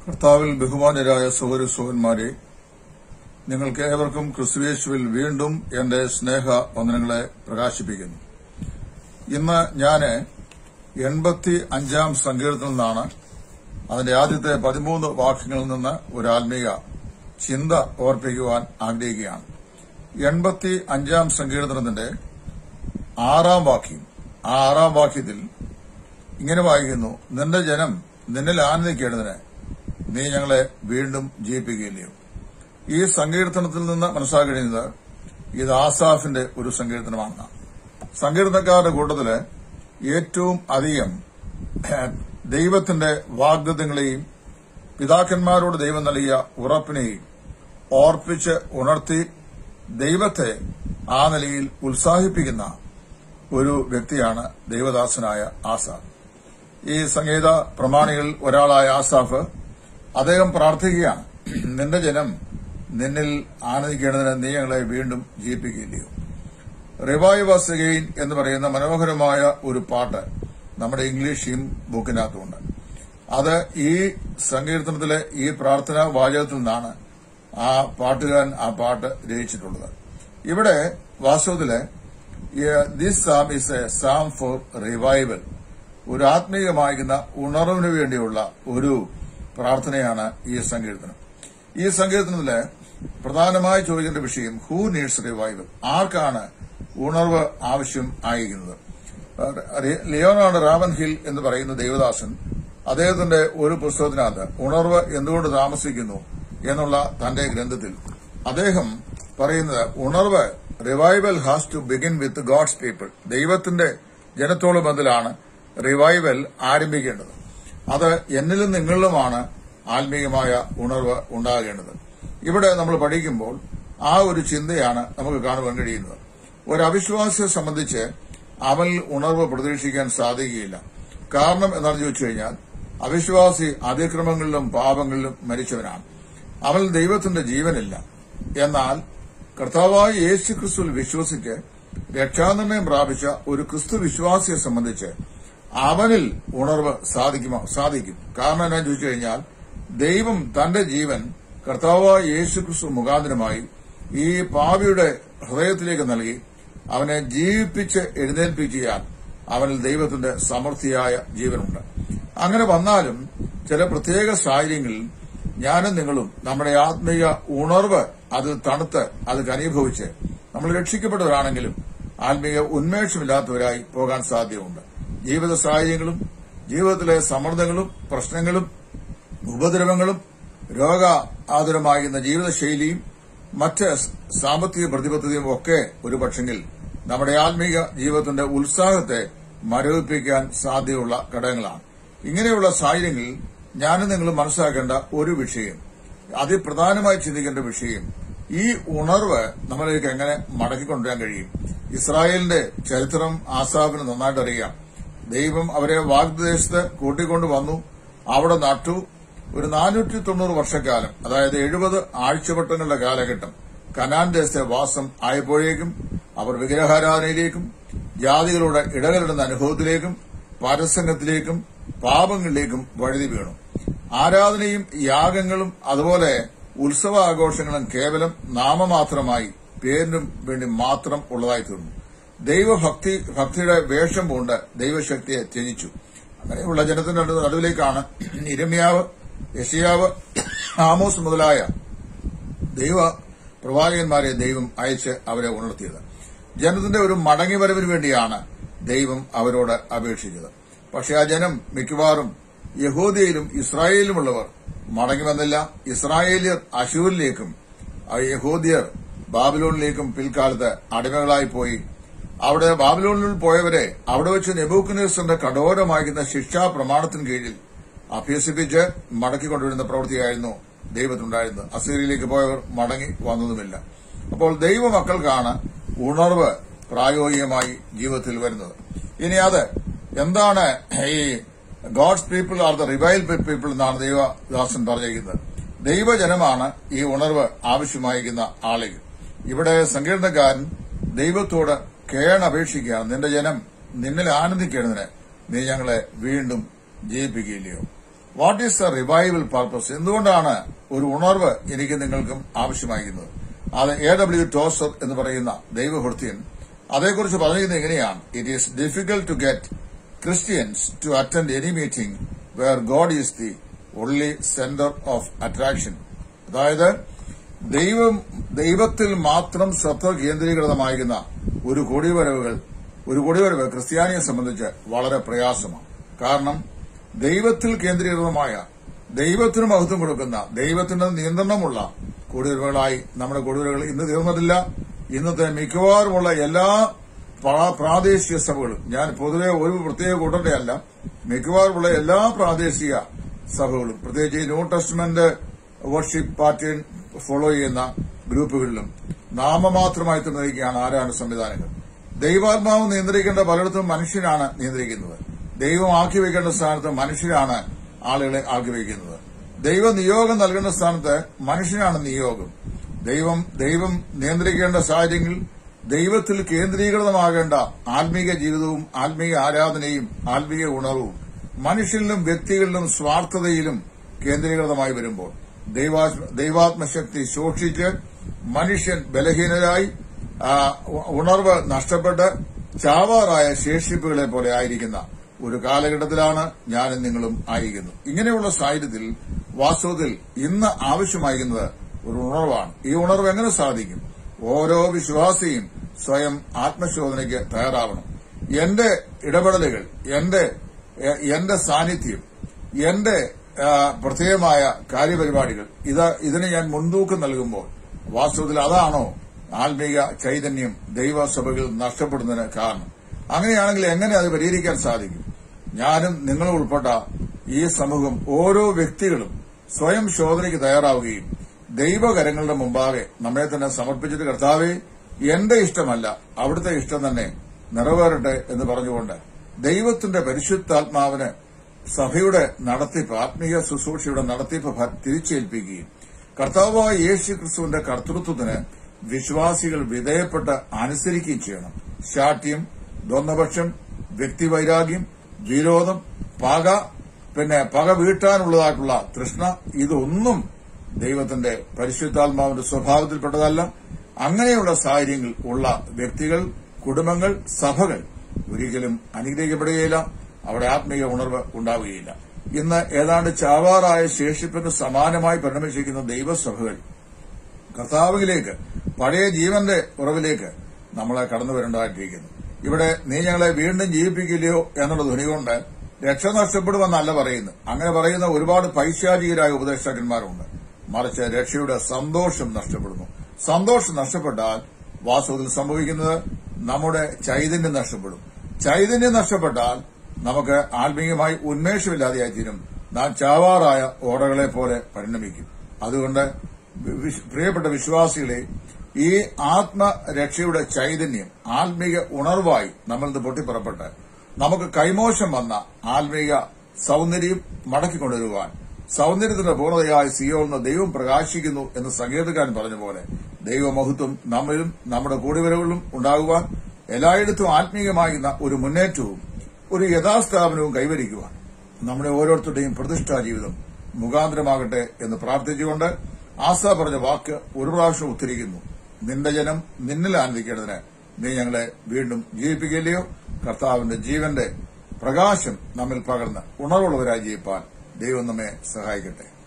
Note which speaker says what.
Speaker 1: കർത്താവിൽ ബഹുമാന്യരായ സഹോദര സഹോദരന്മാരെ നിങ്ങൾക്ക് ഏവർക്കും ക്രിസ്തുവേശുവിൽ വീണ്ടും എന്റെ സ്നേഹ വന്ദനങ്ങളെ പ്രകാശിപ്പിക്കുന്നു ഇന്ന് ഞാൻ എൺപത്തി അഞ്ചാം സങ്കീർത്തനത്തിൽ നിന്നാണ് അതിന്റെ ആദ്യത്തെ പതിമൂന്ന് വാക്യങ്ങളിൽ നിന്ന് ഒരു ആത്മീയ ചിന്ത ഓർപ്പിക്കുവാൻ ആഗ്രഹിക്കുകയാണ് എൺപത്തി അഞ്ചാം സങ്കീർത്തനത്തിന്റെ ആറാം വാക്യം ആ ആറാം വാക്യത്തിൽ ഇങ്ങനെ വായിക്കുന്നു നിന്റെ ജനം നിന്നിൽ ആനന്ദിക്കേണ്ടതിന് നീ ഞങ്ങളെ വീണ്ടും ജീവിപ്പിക്കുകയില്ലയോ ഈ സങ്കീർത്തനത്തിൽ നിന്ന് മനസ്സിലാക്കുന്നത് ഇത് ആസാഫിന്റെ ഒരു സങ്കീർത്തനമാണ് സങ്കീർത്തനക്കാരുടെ കൂട്ടത്തില് ഏറ്റവും അധികം ദൈവത്തിന്റെ വാഗ്ദത്തങ്ങളെയും പിതാക്കന്മാരോട് ദൈവം നൽകിയ ഉറപ്പിനെയും ഓർപ്പിച്ച് ഉണർത്തി ദൈവത്തെ ആ നിലയിൽ ഉത്സാഹിപ്പിക്കുന്ന ഒരു വ്യക്തിയാണ് ദൈവദാസനായ ആസാഫ് ഈ സംഗീത പ്രമാണികളിൽ ഒരാളായ ആസാഫ് അദ്ദേഹം പ്രാർത്ഥിക്കുകയാണ് നിന്റെ ജനം നിന്നിൽ ആനന്ദിക്കേണ്ടതിന് നീ ഞങ്ങളെ വീണ്ടും ജീവിപ്പിക്കില്ലയോ റിവൈവ് വസ് അഗെയിൻ എന്ന് പറയുന്ന മനോഹരമായ ഒരു പാട്ട് നമ്മുടെ ഇംഗ്ലീഷ് ഹിം ബുക്കിനകത്തുണ്ട് അത് ഈ സങ്കീർത്തനത്തിലെ ഈ പ്രാർത്ഥനാ വാചകത്തിൽ നിന്നാണ് ആ പാട്ടുകാരൻ ആ പാട്ട് രചിച്ചിട്ടുള്ളത് ഇവിടെ വാസ്തവത്തില് this psalm is a psalm for revival ഒരു ആത്മീയമായിരിക്കുന്ന ഉണർവിന് വേണ്ടിയുള്ള ഒരു പ്രാർത്ഥനയാണ് ഈ സങ്കീർത്തനം ഈ സങ്കീർത്തനത്തില് പ്രധാനമായി ചോദിക്കേണ്ട വിഷയം ഹൂ നീഡ്സ് റിവൈവൽ ആർക്കാണ് ഉണർവ് ആവശ്യം ആയിരിക്കുന്നത് ലിയോണാർഡ് റാവൻ ഹിൽ എന്ന് പറയുന്ന ദേവദാസൻ അദ്ദേഹത്തിന്റെ ഒരു പുസ്തകത്തിനകത്ത് ഉണർവ് എന്തുകൊണ്ട് താമസിക്കുന്നു എന്നുള്ള തന്റെ ഗ്രന്ഥത്തിൽ അദ്ദേഹം പറയുന്നത് ഉണർവ് revival has to begin with God's people ദൈവത്തിന്റെ ജനത്തോട് ബന്ധത്തിലാണ് റിവൈവൽ ആരംഭിക്കേണ്ടത് അത് എന്നിലും നിങ്ങളിലുമാണ് ആത്മീയമായ ഉണർവ് ഉണ്ടാകേണ്ടത് ഇവിടെ നമ്മൾ പഠിക്കുമ്പോൾ ആ ഒരു ചിന്തയാണ് നമുക്ക് കാണുവാൻ കഴിയുന്നത് ഒരു അവിശ്വാസിയെ സംബന്ധിച്ച് അവനിൽ ഉണർവ് പ്രതീക്ഷിക്കാൻ സാധിക്കുകയില്ല കാരണം എന്താണെന്ന് ചോദിച്ചു കഴിഞ്ഞാൽ അവിശ്വാസി അതിക്രമങ്ങളിലും പാപങ്ങളിലും മരിച്ചവനാണ് അവൻ ദൈവത്തിന്റെ ജീവനില്ല എന്നാൽ കർത്താവായ യേശു ക്രിസ്തുവിൽ വിശ്വസിച്ച് രക്ഷാനിർണയം പ്രാപിച്ച ഒരു ക്രിസ്തു വിശ്വാസിയെ സംബന്ധിച്ച് അവനിൽ ഉണർവ് സാധിക്കുമോ സാധിക്കും കാരണം എന്നാ ചോദിച്ചു കഴിഞ്ഞാൽ ദൈവം തന്റെ ജീവൻ കർത്താവായ യേശു ക്രിസ്തു മുഖാന്തരമായി ഈ പാവിയുടെ ഹൃദയത്തിലേക്ക് നൽകി അവനെ ജീവിപ്പിച്ച് എഴുന്നേൽപ്പിക്കാൻ അവനിൽ ദൈവത്തിന്റെ സമൃദ്ധിയായ ജീവനുണ്ട് അങ്ങനെ വന്നാലും ചില പ്രത്യേക സാഹചര്യങ്ങളിൽ ഞാനും നിങ്ങളും നമ്മുടെ ആത്മീയ ഉണർവ് അത് തണുത്ത് അത് കനീഭവിച്ച് നമ്മൾ രക്ഷിക്കപ്പെട്ടവരാണെങ്കിലും ആത്മീയ ഉന്മേഷമില്ലാത്തവരായി പോകാൻ സാധ്യതയുണ്ട് ജീവിത സാഹചര്യങ്ങളും ജീവിതത്തിലെ സമ്മർദ്ദങ്ങളും പ്രശ്നങ്ങളും ഉപദ്രവങ്ങളും രോഗ ആതുരമാകുന്ന ജീവിതശൈലിയും മറ്റ് സാമ്പത്തിക പ്രതിബദ്ധതയും ഒക്കെ ഒരു പക്ഷെങ്കിൽ നമ്മുടെ ആത്മീക ജീവിതത്തിന്റെ ഉത്സാഹത്തെ മരവിപ്പിക്കാൻ സാധ്യതയുള്ള ഘടകങ്ങളാണ് ഇങ്ങനെയുള്ള സാഹചര്യങ്ങളിൽ ഞാനും നിങ്ങൾ മനസ്സിലാക്കേണ്ട ഒരു വിഷയം അതിപ്രധാനമായി ചിന്തിക്കേണ്ട വിഷയം ഈ ഉണർവ് നമ്മളിലേക്ക് എങ്ങനെ മടക്കിക്കൊണ്ടുവരാൻ കഴിയും ഇസ്രായേലിന്റെ ചരിത്രം ആസാബിന് നന്നായിട്ട് അറിയാം ദൈവം അവരെ വാഗ്ദേശത്ത് കൂട്ടിക്കൊണ്ടു വന്നു അവിടെ നട്ടു ഒരു നാനൂറ്റി തൊണ്ണൂറ് വർഷക്കാലം അതായത് എഴുപത് ആഴ്ചവട്ടങ്ങളുടെ കാലഘട്ടം കനാൻ ദേശത്തെ വാസം ആയപ്പോഴേക്കും അവർ വിഗ്രഹാരാധനയിലേക്കും ജാതികളുടെ ഇടകലിടുന്ന അനുഭവത്തിലേക്കും പരസംഗത്തിലേക്കും പാപങ്ങളിലേക്കും വഴുതി വീണു ആരാധനയും യാഗങ്ങളും അതുപോലെ ഉത്സവ ആഘോഷങ്ങളും കേവലം നാമമാത്രമായി പേരിനും വേണ്ടി മാത്രം ഉള്ളതായി തീർന്നു ദൈവഭക്തി ഭക്തിയുടെ വേഷം പൂണ്ട് ദൈവശക്തിയെ ത്യജിച്ചു അങ്ങനെയുള്ള ജനത്തിന്റെ നടുവിലേക്കാണ് ഇരമ്യാവ് യഷിയാവ് ആമോസ് മുതലായ ദൈവ പ്രവാചകന്മാരെ ദൈവം അയച്ച് അവരെ ഉണർത്തിയത് ജനത്തിന്റെ ഒരു മടങ്ങിവരവിന് വേണ്ടിയാണ് ദൈവം അവരോട് അപേക്ഷിച്ചത് പക്ഷെ ആ ജനം മിക്കവാറും യഹൂദിയയിലും ഇസ്രായേലിലുമുള്ളവർ മടങ്ങി വന്നില്ല ഇസ്രായേലിയർ അശൂരിലേക്കും യഹൂദിയർ ബാബിലോണിലേക്കും പിൽക്കാലത്ത് അടിമകളായി പോയി അവിടെ ബാബിലോണിൽ പോയവരെ അവിടെ വെച്ച് നെബൂക്കനേസറിന്റെ കഠോരമാകുന്ന ശിക്ഷാ പ്രമാണത്തിന് കീഴിൽ അഭ്യസിപ്പിച്ച് മടക്കിക്കൊണ്ടുവരുന്ന പ്രവൃത്തിയായിരുന്നു ദൈവത്തിനുണ്ടായിരുന്നത് അസീറിയയിലേക്ക് പോയവർ മടങ്ങി വന്നതുമില്ല അപ്പോൾ ദൈവമക്കൾക്കാണ് ഉണർവ് പ്രായോഗികമായി ജീവിതത്തിൽ വരുന്നത് ഇനി അത് എന്താണ് ഈ God's people are the revival people എന്നാണ് ദൈവദാസൻ പറഞ്ഞിരിക്കുന്നത് ദൈവജനമാണ് ഈ ഉണർവ് ആവശ്യമായിരിക്കുന്ന ആളുകൾ ഇവിടെ സങ്കീർണക്കാരൻ ദൈവത്തോട് കേണപേക്ഷിക്കുകയാണ് നിന്റെ ജനം നിന്നിൽ ആനന്ദിക്കേണ്ടതിന് നീ ഞങ്ങളെ വീണ്ടും ജയിപ്പിക്കുകയില്ലയോ what is a revival purpose എന്തുകൊണ്ടാണ് ഒരു ഉണർവ് എനിക്ക് നിങ്ങൾക്കും ആവശ്യമായിരിക്കുന്നത് അത് എ ഡബ്ല്യു ടോസർ എന്ന് പറയുന്ന ദൈവഭൃത്യൻ അതേക്കുറിച്ച് പറഞ്ഞിരിക്കുന്നത് എങ്ങനെയാണ് it is difficult to get Christians to attend any meeting where God is the only centre of attraction അതായത് ദൈവം ദൈവത്തിൽ മാത്രം ശ്രദ്ധ കേന്ദ്രീകൃതമായിരുന്ന ഒരു കൊടിവരവുകൾ ഒരു കൊടിവരവ് ക്രിസ്ത്യാനിയെ സംബന്ധിച്ച് വളരെ പ്രയാസമാണ് കാരണം ദൈവത്തിൽ കേന്ദ്രീകൃതമായ ദൈവത്തിന് മഹത്വം കൊടുക്കുന്ന ദൈവത്തിന്റെ നിയന്ത്രണമുള്ള കൊടിവരവുകളായി നമ്മുടെ കൊടിവരവുകൾ ഇന്ന് തീർന്നിട്ടില്ല ഇന്നത്തെ മിക്കവാറുമുള്ള എല്ലാ പ്രാ- പ്രാദേശിക സഭകളും ഞാൻ പൊതുവെ ഒരു പ്രത്യേക കൂട്ടരുടെ അല്ല മിക്കവാറുമുള്ള എല്ലാ പ്രാദേശിക സഭകളും പ്രത്യേകിച്ച് ഈ new testament worship party follow ചെയ്യുന്ന ഗ്രൂപ്പുകളിലും നാമമാത്രമായി നിർണ്ണയിക്കുകയാണ് ആരാണ് സംവിധാനങ്ങൾ ദൈവാത്മാവ് നിയന്ത്രിക്കേണ്ട പലയിടത്തും മനുഷ്യനാണ് നിയന്ത്രിക്കുന്നത് ദൈവം ആക്കി വയ്ക്കേണ്ട സ്ഥാനത്ത് മനുഷ്യരാണ് ആളുകളെ ആക്കി വയ്ക്കുന്നത് ദൈവ നിയോഗം നൽകേണ്ട സ്ഥാനത്ത് മനുഷ്യനാണ് നിയോഗം ദൈവം ദൈവം നിയന്ത്രിക്കേണ്ട സാഹചര്യങ്ങൾ ദൈവത്തിൽ കേന്ദ്രീകൃതമാകേണ്ട ആത്മീക ജീവിതവും ആത്മീയ ആരാധനയും ആത്മീയ ഉണർവും മനുഷ്യരിലും വ്യക്തികളിലും സ്വാർത്ഥതയിലും കേന്ദ്രീകൃതമായി വരുമ്പോൾ ദൈവാ- ദൈവാത്മശക്തി ശോഷിച്ച് മനുഷ്യൻ ബലഹീനരായി ആ, ഉ- ഉണർവ് നഷ്ടപ്പെട്ട് ചാവാറായ ശേഷിപ്പുകളെ പോലെ ആയിരിക്കുന്ന ഒരു കാലഘട്ടത്തിലാണ് ഞാനും നിങ്ങളും ആയിരിക്കുന്നത് ഇങ്ങനെയുള്ള സാഹചര്യത്തിൽ വാസ്തവത്തിൽ ഇന്ന് ആവശ്യമായിരിക്കുന്നത് ഒരു ഉണർവാണ് ഈ ഉണർവ് എങ്ങനെ സാധിക്കും ഓരോ വിശ്വാസിയും സ്വയം ആത്മശോധനയ്ക്ക് തയ്യാറാവണം എന്റെ ഇടപെടലുകൾ എന്റെ എ- എന്റെ സാന്നിധ്യം എന്റെ ആ, പ്രത്യേകമായ കാര്യപരിപാടികൾ ഇത് ഇതിന് ഞാൻ മുൻതൂക്കം നൽകുമ്പോൾ വാസ്തവത്തിൽ അതാണോ ആത്മീക ചൈതന്യം ദൈവസഭകൾ നഷ്ടപ്പെടുന്നതിന് കാരണം അങ്ങനെയാണെങ്കിൽ എങ്ങനെ അത് പരിഹരിക്കാൻ സാധിക്കും ഞാനും നിങ്ങളും ഉൾപ്പെട്ട ഈ സമൂഹം ഓരോ വ്യക്തികളും സ്വയം ശോധനയ്ക്ക് തയ്യാറാവുകയും ദൈവകരങ്ങളുടെ മുമ്പാകെ നമ്മെ തന്നെ സമർപ്പിച്ചിട്ട് കർത്താവെ എന്റെ ഇഷ്ടമല്ല അവിടുത്തെ ഇഷ്ടം തന്നെ നിറവേറട്ടെ എന്ന് പറഞ്ഞുകൊണ്ട് ദൈവത്തിന്റെ പരിശുദ്ധാത്മാവിന് സഭയുടെ നടത്തിപ്പ് ആത്മീയ ശുശ്രൂഷയുടെ നടത്തിപ്പ് ഭ- തിരിച്ചേൽപ്പിക്കുകയും കർത്താവായ യേശു ക്രിസ്തുവിന്റെ കർത്തൃത്വത്തിന് വിശ്വാസികൾ വിധേയപ്പെട്ട് അനുസരിക്കുകയും ചെയ്യണം ശാഠ്യം ദ്വന്ദ്പക്ഷം വ്യക്തിവൈരാഗ്യം വിരോധം പക പിന്നെ പക വീട്ടാനുള്ളതായിട്ടുള്ള തൃഷ്ണ ഇതൊന്നും ദൈവത്തിന്റെ പരിശുദ്ധാത്മാവിന്റെ സ്വഭാവത്തിൽപ്പെട്ടതല്ല അങ്ങനെയുള്ള സാഹചര്യങ്ങൾ ഉള്ള വ്യക്തികൾ കുടുംബങ്ങൾ സഭകൾ ഒരിക്കലും അനുഗ്രഹിക്കപ്പെടുകയില്ല അവിടെ ആത്മീയ ഉണർവ് ഉണ്ടാവുകയില്ല ഇന്ന് ഏതാണ്ട് ചാവാറായ ശേഷിപ്പിന് സമാനമായി പരിണമിച്ചിരിക്കുന്ന ദൈവസഭകൾ കർത്താവിലേക്ക് പഴയ ജീവന്റെ ഉറവിലേക്ക് നമ്മളെ കടന്നു വരേണ്ടതായിട്ടിരിക്കുന്നു ഇവിടെ നീ ഞങ്ങളെ വീണ്ടും ജീവിപ്പിക്കില്ലയോ എന്നുള്ള ധ്വനി കൊണ്ട് രക്ഷ നഷ്ടപ്പെടുമെന്നല്ല പറയുന്നു അങ്ങനെ പറയുന്ന ഒരുപാട് പൈശാചികരായ ഉപദേഷ്ടാക്കന്മാരുണ്ട് മറിച്ച് രക്ഷയുടെ സന്തോഷം നഷ്ടപ്പെടുന്നു സന്തോഷം നഷ്ടപ്പെട്ടാൽ വാസ്തവത്തിൽ സംഭവിക്കുന്നത് നമ്മുടെ ചൈതന്യം നഷ്ടപ്പെടും ചൈതന്യം നഷ്ടപ്പെട്ടാൽ നമുക്ക് ആത്മീയമായി ഉന്മേഷമില്ലാതെയായി തീരും നാം ചാവാറായ ഓടകളെ പോലെ പരിണമിക്കും അതുകൊണ്ട് വിശ്- പ്രിയപ്പെട്ട വിശ്വാസികളെ ഈ ആത്മരക്ഷയുടെ ചൈതന്യം ആത്മീക ഉണർവായി നമ്മൾ ഇത് പൊട്ടിപ്പുറപ്പെട്ട് നമുക്ക് കൈമോശം വന്ന ആത്മീക സൗന്ദര്യം മടക്കിക്കൊണ്ടുവരുവാൻ സൗന്ദര്യത്തിന്റെ പൂർണ്ണതയായ സിയോന്ന് ദൈവം പ്രകാശിക്കുന്നു എന്ന് സംഗീതക്കാരൻ പറഞ്ഞ പോലെ ദൈവമഹത്വം നമ്മിലും നമ്മുടെ കൂടിവരവുകളിലും ഉണ്ടാകുവാൻ എല്ലായിടത്തും ആത്മീയമാകുന്ന ഒരു മുന്നേറ്റവും ഒരു യഥാസ്ഥാപനവും കൈവരിക്കുവാൻ നമ്മുടെ ഓരോരുത്തരുടെയും പ്രതിഷ്ഠാ ജീവിതം മുഖാന്തരമാകട്ടെ എന്ന് പ്രാർത്ഥിച്ചുകൊണ്ട് ആശ പറഞ്ഞ വാക്ക് ഒരു പ്രാവശ്യം ഉത്തരിക്കുന്നു നിന്റെ ജനം നിന്നിൽ ആനന്ദിക്കേണ്ടതിന് നീ ഞങ്ങളെ വീണ്ടും ജീവിപ്പിക്കില്ലയോ കർത്താവിന്റെ ജീവന്റെ പ്രകാശം നമ്മിൽ പകർന്ന് ഉണർവുള്ളവരായി ജീവിപ്പാൻ ദൈവം നമ്മെ സഹായിക്കട്ടെ